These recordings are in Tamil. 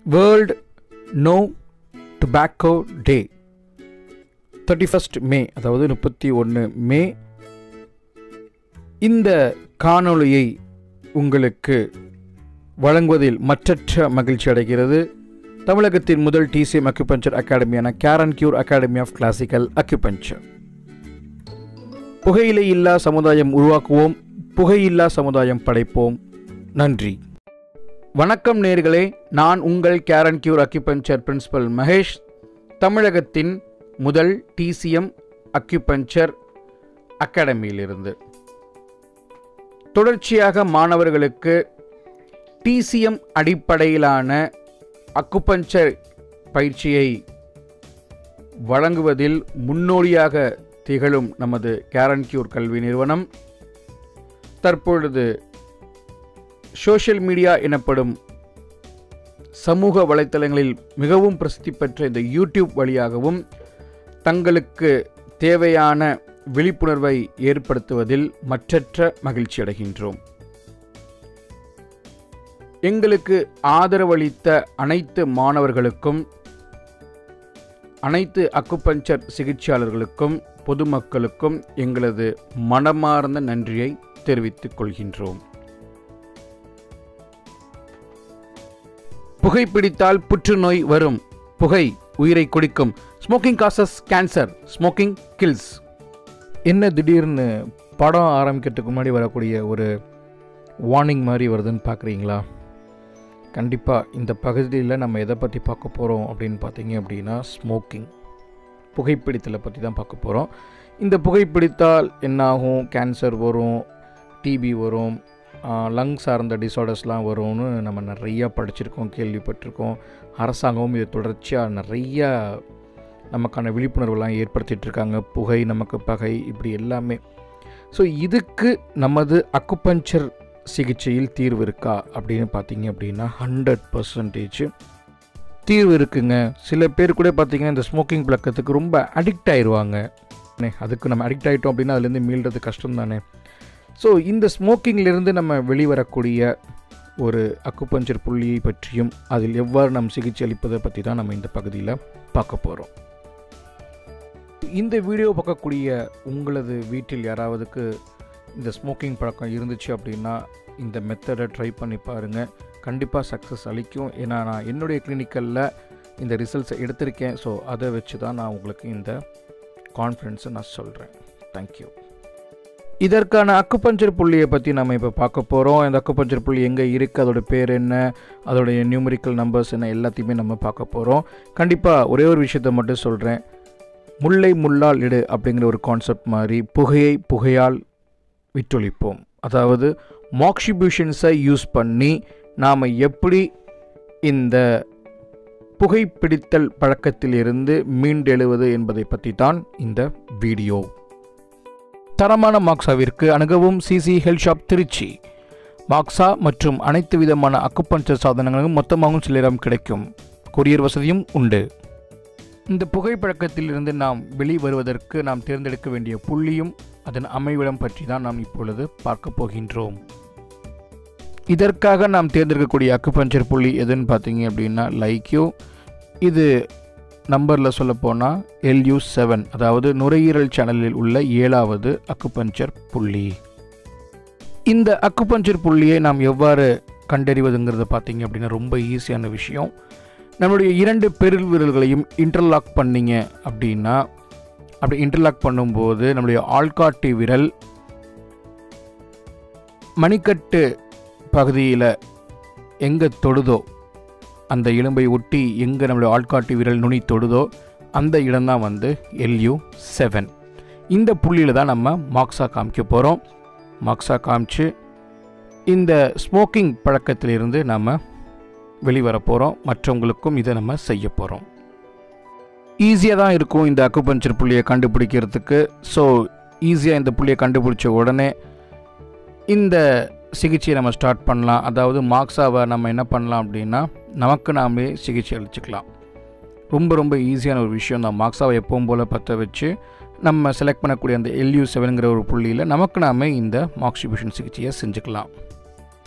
world no tobacco day thirty first May அதாவது முப்பத்தி ஒன்று மே இந்த காணொளியை உங்களுக்கு வழங்குவதில் மற்றற்ற மகிழ்ச்சி அடைகிறது தமிழகத்தின் முதல் டிசிஎம் அக்யூபஞ்சர் அகாடமியான Caren Cure academy of classical acupuncture புகையிலை இல்லா சமுதாயம் உருவாக்குவோம் புகையில்லா சமுதாயம் படைப்போம் நன்றி வணக்கம் நேர்களே நான் உங்கள் Caren Cure acupuncture principal Mahesh தமிழகத்தின் முதல் டிசிஎம் அக்யூபஞ்சர் அகாடமியிலிருந்து தொடர்ச்சியாக மாணவர்களுக்கு டிசிஎம் அடிப்படையிலான அக்குபஞ்சர் பயிற்சியை வழங்குவதில் முன்னோடியாக திகழும் நமது கேரன் கியூர் கல்வி நிறுவனம் தற்பொழுது சோஷியல் மீடியா எனப்படும் சமூக வலைத்தளங்களில் மிகவும் பிரசித்தி பெற்ற இந்த யூடியூப் வழியாகவும் தங்களுக்கு தேவையான விழிப்புணர்வை ஏற்படுத்துவதில் மற்றற்ற மகிழ்ச்சி அடைகின்றோம் எங்களுக்கு ஆதரவளித்த அனைத்து மாணவர்களுக்கும் அனைத்து அக்குபஞ்சர் சிகிச்சையாளர்களுக்கும் பொதுமக்களுக்கும் எங்களது மனமார்ந்த நன்றியை தெரிவித்துக் கொள்கின்றோம் புகைப்பிடித்தால் புற்றுநோய் வரும் புகை உயிரை குடிக்கும் smoking causes cancer smoking kills என்ன திடீர்னு படம் ஆரம்பிக்கிறதுக்கு முன்னாடி வரக்கூடிய ஒரு வார்னிங் மாதிரி வருதுன்னு பார்க்குறீங்களா கண்டிப்பாக இந்த பகுதியில் நம்ம எதை பற்றி பார்க்க போகிறோம் அப்படின்னு பார்த்தீங்க அப்படின்னா ஸ்மோக்கிங் புகைப்பிடித்தலை பற்றி தான் பார்க்க போகிறோம் இந்த புகைப்பிடித்தால் என்னாகும் கேன்சர் வரும் டிபி வரும் லங் சார்ந்த டிசார்டர்ஸ்லாம் வரும்னு நம்ம நிறையா படிச்சிருக்கோம் கேள்விப்பட்டிருக்கோம் அரசாங்கமும் இது தொடர்ச்சியாக நிறையா நமக்கான விழிப்புணர்வுலாம் ஏற்படுத்திகிட்டு இருக்காங்க புகை நமக்கு பகை இப்படி எல்லாமே ஸோ இதுக்கு நமது அக்குபஞ்சர் சிகிச்சையில் தீர்வு இருக்கா அப்படின்னு பார்த்தீங்க அப்படின்னா ஹண்ட்ரட் பர்சன்டேஜ் தீர்வு இருக்குங்க சில பேர் கூட பார்த்தீங்கன்னா இந்த ஸ்மோக்கிங் பழக்கத்துக்கு ரொம்ப அடிக்ட் ஆயிடுவாங்க அதுக்கு நம்ம அடிக்ட் ஆகிட்டோம் அப்படின்னா அதுலேருந்து மீள்றது கஷ்டம் தானே ஸோ இந்த ஸ்மோக்கிங்கிலிருந்து நம்ம வெளிவரக்கூடிய ஒரு அக்குபஞ்சர் புள்ளியை பற்றியும் அதில் எவ்வாறு நம் சிகிச்சை அளிப்பதை பற்றி தான் நம்ம இந்த பகுதியில் பார்க்க போகிறோம் இந்த வீடியோ பார்க்கக்கூடிய உங்களது வீட்டில் யாராவதுக்கு இந்த ஸ்மோக்கிங் பழக்கம் இருந்துச்சு அப்படின்னா இந்த மெத்தடை ட்ரை பண்ணி பாருங்கள் கண்டிப்பாக சக்ஸஸ் அளிக்கும் ஏன்னா நான் என்னுடைய கிளினிக்கலில் இந்த ரிசல்ட்ஸை எடுத்திருக்கேன் ஸோ அதை வச்சு தான் நான் உங்களுக்கு இந்த கான்ஃபிடென்ஸை நான் சொல்கிறேன் தேங்க்யூ இதற்கான அக்குபஞ்சர் புள்ளியை பற்றி நம்ம இப்போ பார்க்க போகிறோம் இந்த அக்குபஞ்சர் புள்ளி எங்கே இருக்குது அதோட பேர் என்ன அதோடைய நியூமரிக்கல் நம்பர்ஸ் என்ன எல்லாத்தையுமே நம்ம பார்க்க போகிறோம் கண்டிப்பாக ஒரே ஒரு விஷயத்த மட்டும் சொல்கிறேன் முல்லை முள்ளால் இடு அப்படிங்கிற ஒரு கான்செப்ட் மாதிரி புகையை புகையால் விட்டொழிப்போம் அதாவது மாக்சிபியூஷன்ஸை யூஸ் பண்ணி நாம் எப்படி இந்த புகைப்பிடித்தல் பழக்கத்திலிருந்து மீண்டெழுவது என்பதை பற்றி தான் இந்த வீடியோ தரமான மாக்ஸாவிற்கு அணுகவும் CC health shop Trichy moxa மற்றும் அனைத்து விதமான அக்குப்பஞ்சர் சாதனங்களும் மொத்தமாகவும் சிலரிடம் கிடைக்கும் கொரியர் வசதியும் உண்டு இந்த புகைப்பழக்கத்திலிருந்து நாம் வெளிவருவதற்கு நாம் தேர்ந்தெடுக்க வேண்டிய புள்ளியும் அதன் அமைவிடம் பற்றி தான் நாம் இப்பொழுது பார்க்க போகின்றோம் இதற்காக நாம் தேர்ந்தெடுக்கக்கூடிய அக்குபஞ்சர் புள்ளி எதுன்னு பார்த்தீங்க அப்படின்னா லைக்யூ இது நம்பரில் சொல்லப்போனால் எல்யூ செவன் அதாவது நுரையீரல் சேனலில் உள்ள ஏழாவது அக்குபஞ்சர் புள்ளி இந்த அக்குபஞ்சர் புள்ளியை நாம் எவ்வாறு கண்டறிவதுங்கிறத பார்த்தீங்க அப்படின்னா ரொம்ப ஈஸியான விஷயம் நம்மளுடைய இரண்டு பெருள் விரல்களையும் இன்டர்லாக் பண்ணிங்க அப்படின்னா அப்படி இன்டர்லாக் பண்ணும்போது நம்மளுடைய ஆள்காட்டி விரல் மணிக்கட்டு பகுதியில் எங்கே தொடுதோ அந்த எலும்பை ஒட்டி எங்கே நம்மளுடைய ஆள்காட்டி விரல் நுனி தொடுதோ அந்த இடம்தான் வந்து எல்யூ செவன் இந்த புள்ளியில் தான் நம்ம மாக்ஸா காமிக்க போகிறோம் மாக்ஸா காமிச்சு இந்த ஸ்மோக்கிங் பழக்கத்திலிருந்து நம்ம வெளிவர போகிறோம் மற்றவங்களுக்கும் இதை நம்ம செய்ய போகிறோம் ஈஸியாக தான் இருக்கும் இந்த அக்குபஞ்சர் புள்ளியை கண்டுபிடிக்கிறதுக்கு ஸோ ஈஸியாக இந்த புள்ளியை கண்டுபிடிச்ச உடனே இந்த சிகிச்சையை நம்ம ஸ்டார்ட் பண்ணலாம் அதாவது மார்க்ஸாவை நம்ம என்ன பண்ணலாம் அப்படின்னா நமக்கு நாமே சிகிச்சை அளிச்சுக்கலாம் ரொம்ப ரொம்ப ஈஸியான ஒரு விஷயம் தான் மார்க்ஸாவை எப்பவும் போல் பற்ற வச்சு நம்ம செலக்ட் பண்ணக்கூடிய அந்த எல்யூ செவனுங்கிற ஒரு புள்ளியில் நமக்கு நாமே இந்த மாக்சிபியூஷன் சிகிச்சையை செஞ்சுக்கலாம்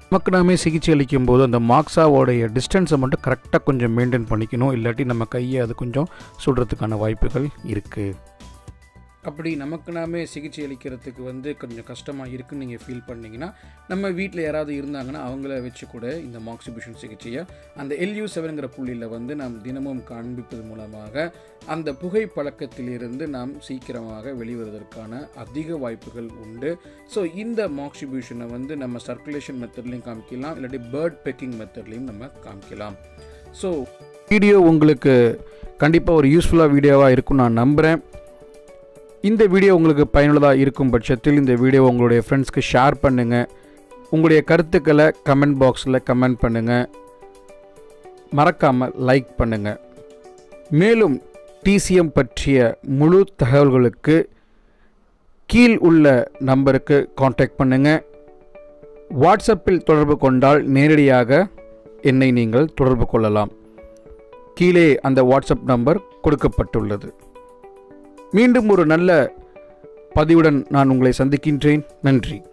நமக்கு நாமே சிகிச்சை அளிக்கும் போது அந்த மாக்ஸாவோடைய டிஸ்டன்ஸை மட்டும் கரெக்டாக கொஞ்சம் மெயின்டைன் பண்ணிக்கணும் இல்லாட்டி நம்ம கையை அது கொஞ்சம் சுடுறதுக்கான வாய்ப்புகள் இருக்குது அப்படி நமக்கு நாமே சிகிச்சை அளிக்கிறதுக்கு வந்து கொஞ்சம் கஷ்டமாக இருக்குன்னு நீங்கள் ஃபீல் பண்ணீங்கன்னா நம்ம வீட்டில் யாராவது இருந்தாங்கன்னா அவங்கள வச்சு கூட இந்த மாக்சிபியூஷன் சிகிச்சையை அந்த எல்யூ செவனுங்கிற புள்ளியில் வந்து நாம் தினமும் காண்பிப்பது மூலமாக அந்த புகை பழக்கத்திலிருந்து நாம் சீக்கிரமாக வெளிவருவதற்கான அதிக வாய்ப்புகள் உண்டு ஸோ இந்த மாக்சிபியூஷனை வந்து நம்ம சர்க்குலேஷன் மெத்தட்லையும் காமிக்கலாம் இல்லாட்டி பேர்ட் பெக்கிங் மெத்தட்லையும் நம்ம காமிக்கலாம் ஸோ வீடியோ உங்களுக்கு கண்டிப்பாக ஒரு யூஸ்ஃபுல்லாக வீடியோவாக இருக்கும்னு நான் நம்புகிறேன் இந்த வீடியோ உங்களுக்கு பயனுள்ளதாக இருக்கும் பட்சத்தில் இந்த வீடியோ உங்களுடைய ஃப்ரெண்ட்ஸ்க்கு ஷேர் பண்ணுங்கள் உங்களுடைய கருத்துக்களை கமெண்ட் பாக்ஸில் கமெண்ட் பண்ணுங்கள் மறக்காமல் லைக் பண்ணுங்கள் மேலும் டிசிஎம் பற்றிய முழு தகவல்களுக்கு கீழ் உள்ள நம்பருக்கு காண்டாக்ட் பண்ணுங்கள் வாட்ஸ்அப்பில் தொடர்பு கொண்டால் நேரடியாக என்னை நீங்கள் தொடர்பு கொள்ளலாம் கீழே அந்த வாட்ஸ்அப் நம்பர் கொடுக்கப்பட்டுள்ளது மீண்டும் ஒரு நல்ல பதிவுடன் நான் உங்களை சந்திக்கின்றேன் நன்றி